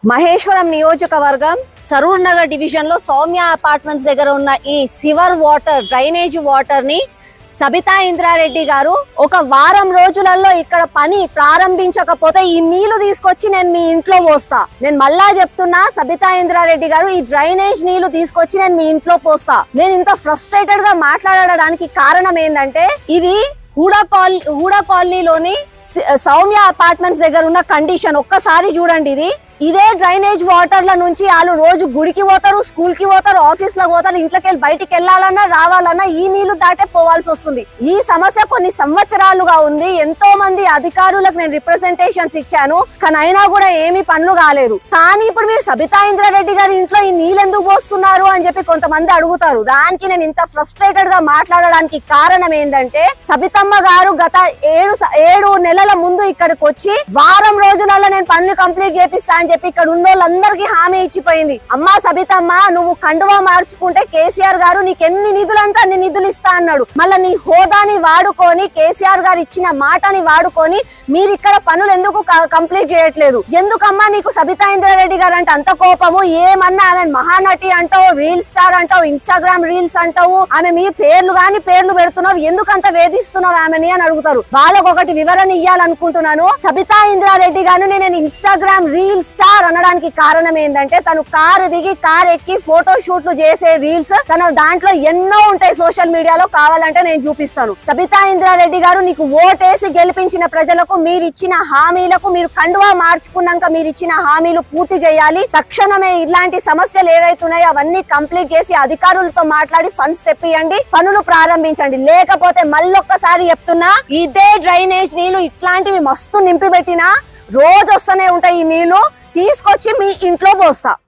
మహేశ్వరం నియోజకవర్గం సరూర్ నగర్ డివిజన్ లో సౌమ్య అపార్ట్మెంట్స్ దగ్గర ఉన్న ఈ సివర్ వాటర్ డ్రైనేజ్ వాటర్ ని సబితా ఇంద్రారెడ్డి గారు ఒక వారం రోజులలో ఇక్కడ పని ప్రారంభించకపోతే ఈ నీళ్లు తీసుకొచ్చి నేను మీ ఇంట్లో పోస్తా నేను మళ్ళా చెప్తున్నా సబితా ఇంద్రారెడ్డి గారు ఈ డ్రైనేజ్ నీళ్లు తీసుకొచ్చి నేను మీ ఇంట్లో పోస్తా నేను ఇంత ఫ్రస్ట్రేటెడ్ గా మాట్లాడడానికి కారణం ఏంటంటే ఇది హూడా కాల్ హూడా కాలనీలోని సి- సౌమ్య అపార్ట్మెంట్స్ దగ్గర ఉన్న కండిషన్ ఒక్కసారి చూడండి ఇది ఇదే డ్రైనేజ్ వాటర్ల నుంచి వాళ్ళు రోజు గుడికి పోతారు స్కూల్ కి పోతారు ఆఫీస్ లో పోతారు ఇంట్లోకి వెళ్ళి బయటికి వెళ్ళాలన్నా రావాలన్నా ఈ నీళ్లు దాటే పోవాల్సి వస్తుంది ఈ సమస్య కొన్ని సంవత్సరాలుగా ఉంది ఎంతో మంది అధికారులకు నేను రిప్రజెంటేషన్స్ ఇచ్చాను కానీ అయినా కూడా ఏమీ పనులు కాలేదు కానీ ఇప్పుడు మీరు సబితా ఇంద్రారెడ్డి గారి ఇంట్లో ఈ నీళ్ళు ఎందుకు పోస్తున్నారు అని చెప్పి కొంతమంది అడుగుతారు దానికి నేను ఇంత ఫ్రస్ట్రేటెడ్ గా మాట్లాడడానికి కారణం ఏంటంటే సబితమ్మ గారు గత ఏడు స- ఏడు నెలల ముందు ఇక్కడికి వచ్చి వారం రోజులలో నేను పనులు కంప్లీట్ చేపిస్తా అని చెప్పి ఇక్కడ ఉన్న వాళ్ళందరికీ హామీ ఇచ్చిపోయింది అమ్మా సబితమ్మ నువ్వు కండువా మార్చుకుంటే కేసీఆర్ గారు నీకు ఎన్ని నిధులంతా అన్ని నిధులు ఇస్తా అన్నాడు మళ్ళీ నీ హోదాని వాడుకొని కేసీఆర్ గారు ఇచ్చిన మాటని వాడుకొని మీరు ఇక్కడ పనులు ఎందుకు క- కంప్లీట్ చేయట్లేదు ఎందుకమ్మా నీకు సబితా ఇంద్రారెడ్డి గారు అంటే అంత కోపము ఏమన్నా ఆమె మహానటి అంటావు రీల్ స్టార్ అంటావు ఇన్స్టాగ్రామ్ రీల్స్ అంటావు ఆమె మీ పేర్లు గాని పేర్లు పెడుతున్నావు ఎందుకు అంత వేధిస్తున్నావు ఆమెని అని అడుగుతారు వాళ్ళకు ఒకటి వివరణ ఇవ్వాలనుకుంటున్నాను సబితా ఇంద్రారెడ్డి గారు నేను ఇన్స్టాగ్రామ్ రీల్ స్టార్ అనడానికి కారణం ఏంటంటే తను కారు దిగి కార్ ఎక్కి ఫోటో షూట్లు చేసే రీల్స్ తన దాంట్లో ఎన్నో ఉంటాయి సోషల్ మీడియాలో కావాలంటే నేను చూపిస్తాను సబితా ఇంద్రారెడ్డి గారు నీకు ఓటేసి గెలిపించిన ప్రజలకు మీరు ఇచ్చిన హామీలకు మీరు కండువా మార్చుకున్నాక మీరు ఇచ్చిన హామీలు పూర్తి చేయాలి తక్షణమే ఇలాంటి సమస్యలు ఏవైతున్నాయో అవన్నీ కంప్లీట్ చేసి అధికారులతో మాట్లాడి ఫండ్స్ తెప్పియండి పనులు ప్రారంభించండి లేకపోతే మళ్ళొక్కసారి చెప్తున్నా ఇదే డ్రైనేజ్ నీళ్లు ఇట్లాంటివి మస్తు నింపి పెట్టినా రోజు వస్తూనే ఉంటాయి ఈ నీళ్లు తీసుకొచ్చి మీ ఇంట్లో పోస్తా